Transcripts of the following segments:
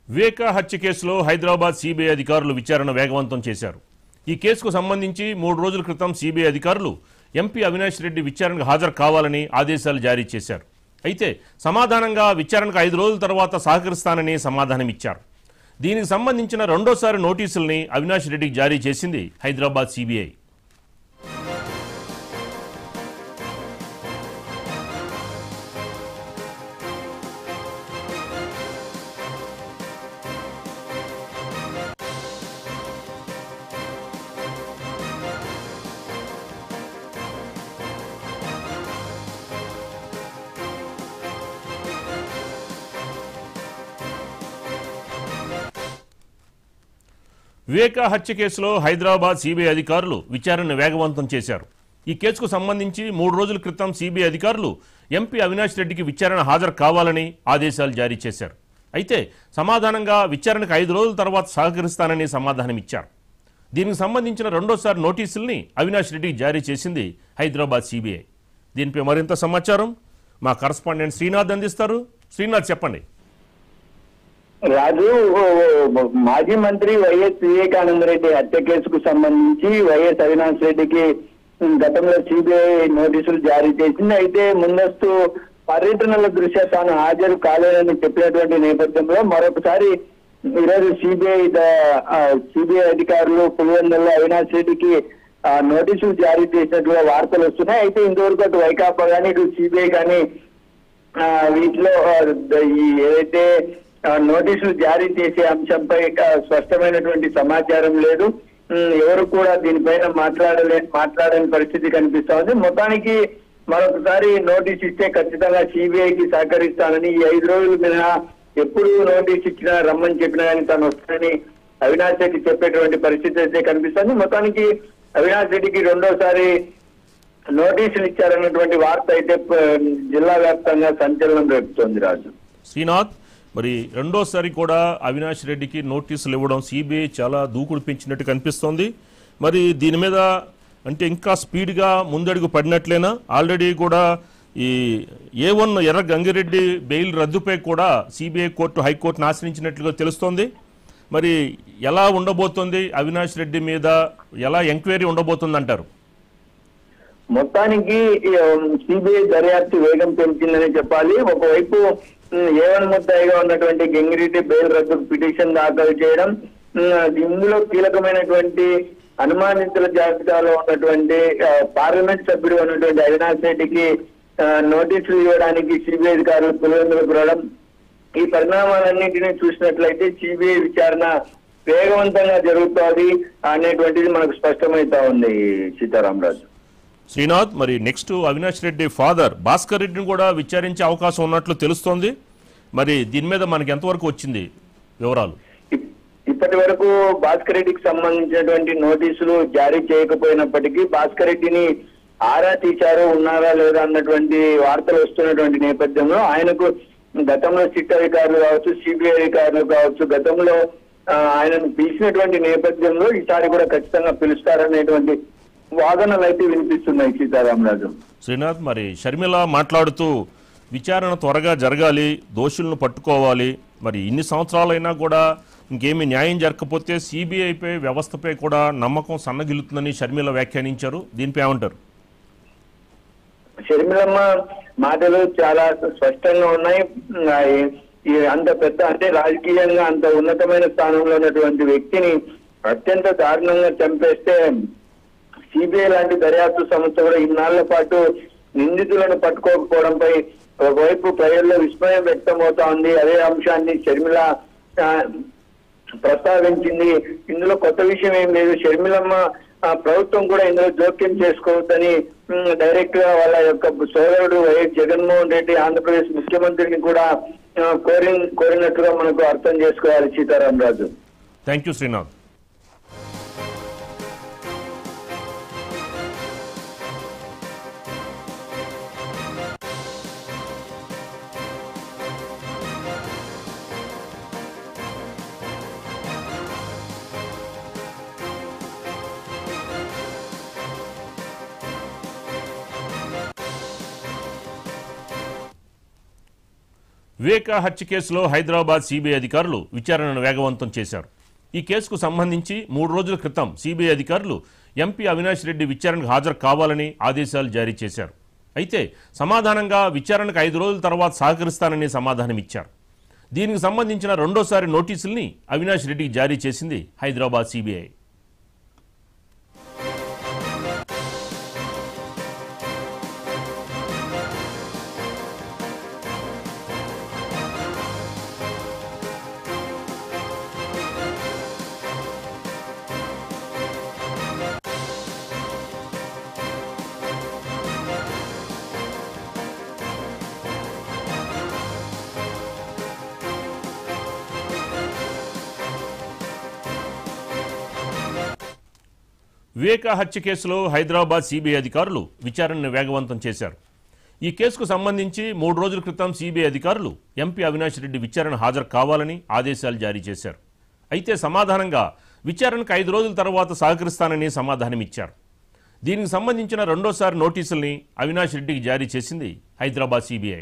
వివేక హత్య కేసులో హైదరాబాద్ సిబిఐ అధికారులు విచారణ వేగవంతం చేశారు ఈ కేసుకు సంబంధించి మూడు రోజుల క్రితం సిబిఐ అధికారులు ఎంపీ అవినాష్ రెడ్డి విచారణకు హాజరు కావాలని ఆదేశాలు జారీ చేశారు అయితే సమాధానంగా విచారణకు ఐదు రోజుల తర్వాత సహకరిస్తానని సమాధానం ఇచ్చారు దీనికి సంబంధించిన రెండోసారి నోటీసుల్ని అవినాష్ రెడ్డికి జారీ చేసింది హైదరాబాద్ సిబిఐ వివేక హత్య కేసులో హైదరాబాద్ సిబిఐ అధికారులు విచారణను వేగవంతం చేశారు ఈ కేసుకు సంబంధించి మూడు రోజుల క్రితం సిబిఐ అధికారులు ఎంపీ అవినాష్ రెడ్డికి విచారణ హాజరు కావాలని ఆదేశాలు జారీ చేశారు అయితే సమాధానంగా విచారణకు ఐదు రోజుల తర్వాత సహకరిస్తానని సమాధానం ఇచ్చారు దీనికి సంబంధించిన రెండోసారి నోటీసుల్ని అవినాష్ రెడ్డికి జారీ చేసింది హైదరాబాద్ సిబిఐ దీనిపై మరింత సమాచారం మా కరస్పాండెంట్ శ్రీనాథ్ అందిస్తారు శ్రీనాథ్ చెప్పండి రాజు మాజీ మంత్రి వైఎస్ వివేకానంద రెడ్డి హత్య కేసుకు సంబంధించి వైఎస్ అవినాష్ రెడ్డికి గతంలో సిబిఐ నోటీసులు జారీ చేసింది అయితే ముందస్తు పర్యటనల దృష్ట్యా తాను హాజరు కాలేదని చెప్పినటువంటి నేపథ్యంలో మరొకసారి ఈరోజు సిబిఐ సిబిఐ అధికారులు పులివెందుల్లో అవినాష్ రెడ్డికి ఆ, నోటీసులు జారీ చేసినట్లుగా వార్తలు వస్తున్నాయి అయితే ఇంతవరకు అటు వైకాపా కానీ ఇటు సిబిఐ కానీ ఆ, వీటిలో ఆ, ద- ఈ ఏదైతే ఆ, నోటీసులు జారీ చేసే అంశంపై ఆ, స్పష్టమైనటువంటి సమాచారం లేదు ఉమ్, ఎవరు కూడా దీనిపైన మాట్లాడలే మాట్లాడని పరిస్థితి కనిపిస్తా ఉంది మొత్తానికి మరొకసారి నోటీస్ ఇస్తే ఖచ్చితంగా సిబిఐకి సహకరిస్తానని ఈ ఐదు రోజుల మినహా ఎప్పుడు నోటీస్ ఇచ్చినా రమ్మని చెప్పినా కానీ తను వస్తానని అవినాష్ రెడ్డి చెప్పేటువంటి పరిస్థితి అయితే కనిపిస్తుంది మొత్తానికి అవినాష్ రెడ్డికి రెండోసారి నోటీసులు ఇచ్చారన్నటువంటి వార్త అయితే ప- జిల్లా వ్యాప్తంగా సంచలనం రేపుతోంది రాజు శ్రీనాథ్ మరి రెండోసారి కూడా అవినాష్ రెడ్డికి నోటీసులు ఇవ్వడం సిబిఐ చాలా దూకుడు పెంచినట్టు కనిపిస్తోంది మరి దీని మీద అంటే ఇంకా స్పీడ్గా ముందడుగు పడినట్లేనా ఆల్రెడీ కూడా ఈ ఏ వన్ ఎర్ర గంగిరెడ్డి బెయిల్ రద్దుపై కూడా సిబిఐ కోర్టు హైకోర్టును ఆశ్రయించినట్లుగా తెలుస్తోంది మరి ఎలా ఉండబోతోంది అవినాష్ రెడ్డి మీద ఎలా ఎంక్వైరీ ఉండబోతుంది అంటారు మొత్తానికి సిబిఐ దర్యాప్తు వేగం పెంచిందని చెప్పాలి ఒకవైపు ఉమ్, ఏవన్ ముద్దాయిగా ఉన్నటువంటి గంగిరెడ్డి బెయిల్ రద్దు పిటిషన్ దాఖలు చేయడం ఉమ్, ఇందులో కీలకమైనటువంటి అనుమానితుల జాబితాలో ఉన్నటువంటి ఆ, పార్లమెంట్ సభ్యుడు ఉన్నటువంటి అవినాష్ రెడ్డికి ఆ, నోటీసులు ఇవ్వడానికి సిబిఐ అధికారులు పులివెందులకు రావడం ఈ పరిణామాలన్నింటినీ చూసినట్లయితే సిబిఐ విచారణ వేగవంతంగా జరుగుతోంది అనేటువంటిది మనకు స్పష్టమైతా ఉంది సీతారామరాజు శ్రీనాథ్ మరి నెక్స్ట్ అవినాష్ రెడ్డి ఫాదర్ భాస్కర్ రెడ్డిని కూడా విచారించే అవకాశం ఉన్నట్లు తెలుస్తోంది మరి దీని మీద మనకి ఎంతవరకు వచ్చింది వివరాలు ఇప్- ఇప్పటి వరకు భాస్కర్ రెడ్డికి సంబంధించినటువంటి నోటీసులు జారీ చేయకపోయినప్పటికీ భాస్కర్ రెడ్డిని ఆరా తీశారు ఉన్నారా లేదా అన్నటువంటి వార్తలు వస్తున్నటువంటి నేపథ్యంలో ఆయనకు గతంలో సిట్ అధికారులు కావచ్చు సిబిఐ అధికారులు కావచ్చు గతంలో ఆ, ఆయనను పిలిచినటువంటి నేపథ్యంలో ఈసారి కూడా ఖచ్చితంగా పిలుస్తారనేటువంటి వాదనలు అయితే వినిపిస్తున్నాయి సీతారామరాజు శ్రీనాథ్ మరి షర్మిల మాట్లాడుతూ విచారణ త్వరగా జరగాలి దోషులను పట్టుకోవాలి మరి ఇన్ని సంవత్సరాలైనా కూడా ఇంకేమీ న్యాయం జరగకపోతే సిబిఐపై వ్యవస్థపై కూడా నమ్మకం సన్నగిలుతుందని షర్మిల వ్యాఖ్యానించారు దీనిపై ఏమంటారు షర్మిలమ్మ మాటలు చాలా స్పష్టంగా ఉన్నాయి ఆ, ఈ- ఈ అంత పెద్ద అంటే రాజకీయంగా అంత ఉన్నతమైన స్థానంలో ఉన్నటువంటి వ్యక్తిని అత్యంత దారుణంగా చంపేస్తే సిబిఐ లాంటి దర్యాప్తు సంస్థ కూడా ఇన్నాళ్ల పాటు నిందితులను పట్టుకోకపోవడంపై ఒకవైపు ప్రజల్లో విస్మయం వ్యక్తమవుతా ఉంది అదే అంశాన్ని షర్మిల ఆ, ప్రస్తావించింది ఇందులో కొత్త విషయం ఏం లేదు షర్మిలమ్మ ఆ, ప్రభుత్వం కూడా ఇందులో జోక్యం చేసుకోవద్దని ఉమ్, డైరెక్ట్ గా వాళ్ళ యొక్క సోదరుడు వైఎస్ జగన్మోహన్ రెడ్డి ఆంధ్రప్రదేశ్ ముఖ్యమంత్రిని కూడా ఆ, కోరి కోరినట్టుగా మనకు అర్థం చేసుకోవాలి సీతారాం రాజు థ్యాంక్ యూ శ్రీనాథ్ వివేక హత్య కేసులో హైదరాబాద్ సిబిఐ అధికారులు విచారణను వేగవంతం చేశారు ఈ కేసుకు సంబంధించి మూడు రోజుల క్రితం సిబిఐ అధికారులు ఎంపీ అవినాష్ రెడ్డి విచారణకు హాజరు కావాలని ఆదేశాలు జారీ చేశారు అయితే సమాధానంగా విచారణకు ఐదు రోజుల తర్వాత సహకరిస్తానని సమాధానం ఇచ్చారు దీనికి సంబంధించిన రెండోసారి నోటీసుల్ని అవినాష్ రెడ్డికి జారీ చేసింది హైదరాబాద్ సిబిఐ వివేక హత్య కేసులో హైదరాబాద్ సిబిఐ అధికారులు విచారణను వేగవంతం చేశారు ఈ కేసుకు సంబంధించి మూడు రోజుల క్రితం సిబిఐ అధికారులు ఎంపీ అవినాష్ రెడ్డి విచారణ హాజరు కావాలని ఆదేశాలు జారీ చేశారు అయితే సమాధానంగా విచారణకు ఐదు రోజుల తర్వాత సహకరిస్తానని సమాధానం ఇచ్చారు దీనికి సంబంధించిన రెండోసారి నోటీసుల్ని అవినాష్ రెడ్డికి జారీ చేసింది హైదరాబాద్ సిబిఐ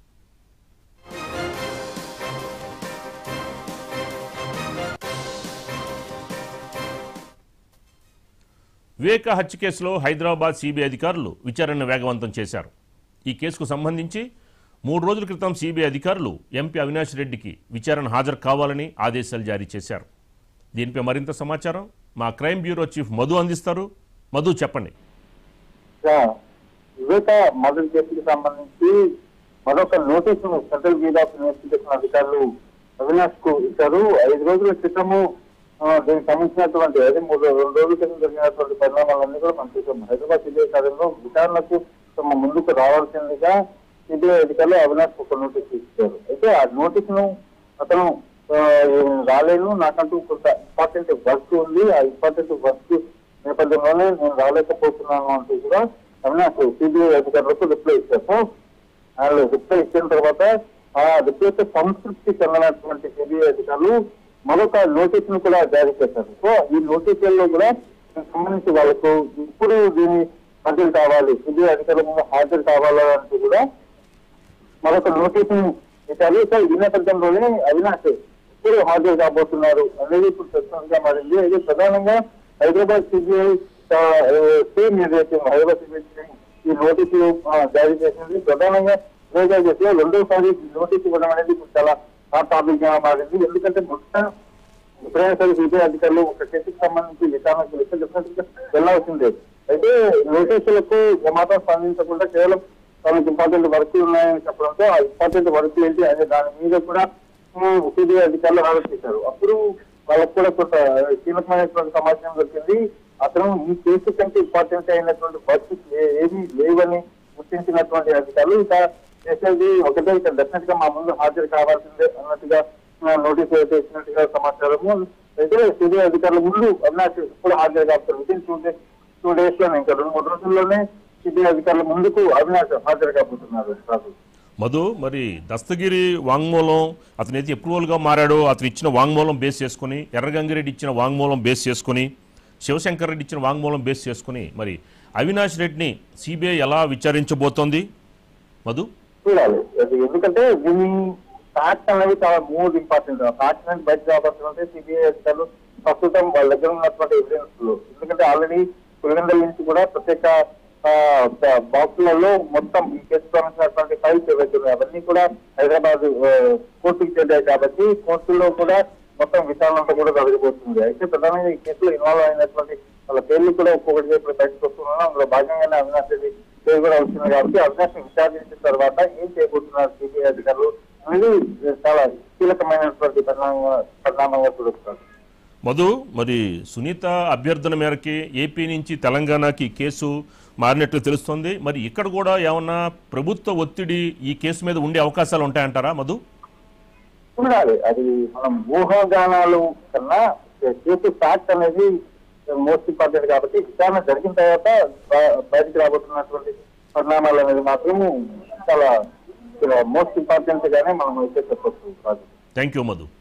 వివేక హత్య కేసులో హైదరాబాద్ సిబిఐ అధికారులు విచారణను వేగవంతం చేశారు ఈ కేసుకు సంబంధించి మూడు రోజుల క్రితం సిబిఐ అధికారులు ఎంపీ అవినాష్ రెడ్డికి విచారణ హాజరు కావాలని ఆదేశాలు జారీ చేశారు దీనిపై మరింత సమాచారం మా క్రైమ్ బ్యూరో చీఫ్ మధు అందిస్తారు మధు చెప్పండి ఇంకా వివేక మర్డర్ కేసుకి సంబంధించి మరొక నోటీసును సెంట్రల్ బ్యూరో ఆఫ్ ఇన్వెస్టిగేషన్ అధికారులు అవినాష్ కు ఇచ్చారు ఐదు రోజుల క్రితము ఆ, దీనికి సంబంధించినటువంటి అదే మూడు రెండు రోజుల క్రితం జరిగినటువంటి పరిణామాలన్నీ కూడా మనం చూసాం హైదరాబాద్ సిబిఐ కార్యంలో విచారణకు తమ ముందుకు రావాల్సిందిగా సిబిఐ అధికారులు అవినాష్ ఒక నోటీస్ ఇచ్చారు అయితే ఆ నోటీసును అతను ఆ, రాలేను నాకంటూ కొంత ఇంపార్టెంట్ వర్క్ ఉంది ఆ ఇంపార్టెంట్ వర్క్ నేపథ్యంలోనే నేను రాలేకపోతున్నాను అంటూ కూడా అవినాష్ సిబిఐ అధికారులకు రిప్లై ఇచ్చారు సో వాళ్ళు రిప్లై ఇచ్చిన తర్వాత ఆ రిప్లైతో సంతృప్తి చెందినటువంటి సిబిఐ అధికారులు మరొక నోటీస్ ను కూడా జారీ చేశారు సో ఈ నోటీసుల్లో కూడా దీనికి సంబంధించి వాళ్ళకు ఇప్పుడు దీని హాజరు కావాలి సిబిఐ అధికారుల ముందు హాజరు కావాలంటూ కూడా మరొక నోటీసును ఇచ్చారు సో ఈ నేపథ్యంలోనే అవినాష్ ఇప్పుడు హాజరు కాబోతున్నారు అనేది ఇప్పుడు ప్రస్తుతంగా మారింది అయితే ప్రధానంగా హైదరాబాద్ సిబిఐ టీమ్ ఏదైతే హైదరాబాద్ సిబిఐ ఈ నోటీసు ఆ, జారీ చేసింది ప్రధానంగా ఇదే చేసి రెండోసారి నోటీస్ ఇవ్వడం అనేది ఇప్పుడు చాలా హాట్ టాపిక్ గా మారింది ఎందుకంటే మొత్తం ఎప్పుడైనా సరే సిబిఐ అధికారులు ఒక కేసుకు సంబంధించి విచారణకు వెళ్తే డెఫినెట్ గా వెళ్ళాల్సిందే అయితే నోటీసులకు ఏమాత్రం స్పందించకుండా కేవలం తనకు ఇంపార్టెంట్ వర్క్ ఉన్నాయని చెప్పడంతో ఆ ఇంపార్టెంట్ వర్క్ ఏంటి అనే దాని మీద కూడా సిబిఐ అధికారులు ఆలోచించారు అప్పుడు వాళ్ళకు కూడా కొంత కీలకమైనటువంటి సమాచారం దొరికింది అతను ఈ కేసు కంటే ఇంపార్టెంట్ అయినటువంటి వర్క్ ఏమీ లేవని గుర్తించినటువంటి అధికారులు ఇక చేసేది ఒకటే ఇక డెఫినెట్ గా మా ముందు హాజరు కావాల్సిందే అన్నట్టుగా ఆ, నోటీస్ చేసినట్టుగా సమాచారము అయితే సిబిఐ అధికారుల ముందు అవినాష్ ఇప్పుడు హాజరు కాబోతారు within two days two days లోనే ఇంకా రెండు మూడు రోజుల్లోనే సిబిఐ అధికారుల ముందుకు అవినాష్ హాజరు కాబోతున్నారు రాజు మధు మరి దస్తగిరి వాంగ్మూలం అతనైతే అప్రూవల్గా మారాడో అతను ఇచ్చిన వాంగ్మూలం బేస్ చేసుకుని ఎర్రగంగిరెడ్డి ఇచ్చిన వాంగ్మూలం బేస్ చేసుకుని శివశంకర్ రెడ్డి ఇచ్చిన వాంగ్మూలం బేస్ చేసుకుని మరి అవినాష్ రెడ్డిని సిబిఐ ఎలా విచారించబోతోంది మధు చూడాలి అది ఎందుకంటే దీని ఫ్యాక్ట్ అనేది చాలా మోర్ ఇంపార్టెంట్ ఫ్యాక్ట్ అనేది బయట రాబోతుంటే సిబిఐ అధికారులు ప్రస్తుతం వాళ్ళ దగ్గర ఉన్నటువంటి ఎవిడెన్స్ ఎందుకంటే ఆల్రెడీ పులివెందల నుంచి కూడా ప్రత్యేక బాక్సులలో మొత్తం ఈ కేసు సంబంధించినటువంటి ఫైల్స్ ఏవైతే ఉన్నాయో అవన్నీ కూడా హైదరాబాద్ ఆ, కోర్టుకి చెందాయి కాబట్టి కోర్టులో కూడా మొత్తం విచారణ అంతా కూడా జరగబోతుంది అయితే ప్రధానంగా ఈ కేసులో ఇన్వాల్వ్ అయినటువంటి వాళ్ళ పేర్లు కూడా ఒక్కొక్కటి ఇప్పుడు బయటకు వస్తున్నాను అందులో భాగంగానే అవినాష్ రెడ్డి పేరు కూడా వచ్చింది కాబట్టి అవినాష్ విచారించిన తర్వాత ఏం చేయబోతున్నారు సిబిఐ అధికారులు అనేది చాలా కీలకమైనటువంటి పరిణామంగా పరిణామంగా చూడొచ్చు మధు మరి సునీత అభ్యర్థన మేరకి ఏపీ నుంచి తెలంగాణకి కేసు మారినట్లు తెలుస్తోంది మరి ఇక్కడ కూడా ఏమన్నా ప్రభుత్వ ఒత్తిడి ఈ కేసు మీద ఉండే అవకాశాలు ఉంటాయంటారా మధు చూడాలి అది మనం ఊహాగానాలు కన్నా కేసు ఫ్యాక్ట్ అనేది మోస్ట్ ఇంపార్టెంట్ కాబట్టి విచారణ జరిగిన తర్వాత బ- బయటికి రాబోతున్నటువంటి పరిణామాలు అనేది మాత్రం చాలా మోస్ట్ ఇంపార్టెంట్ గానే మనం అయితే చెప్పొచ్చు రాజు థ్యాంక్ యూ మధు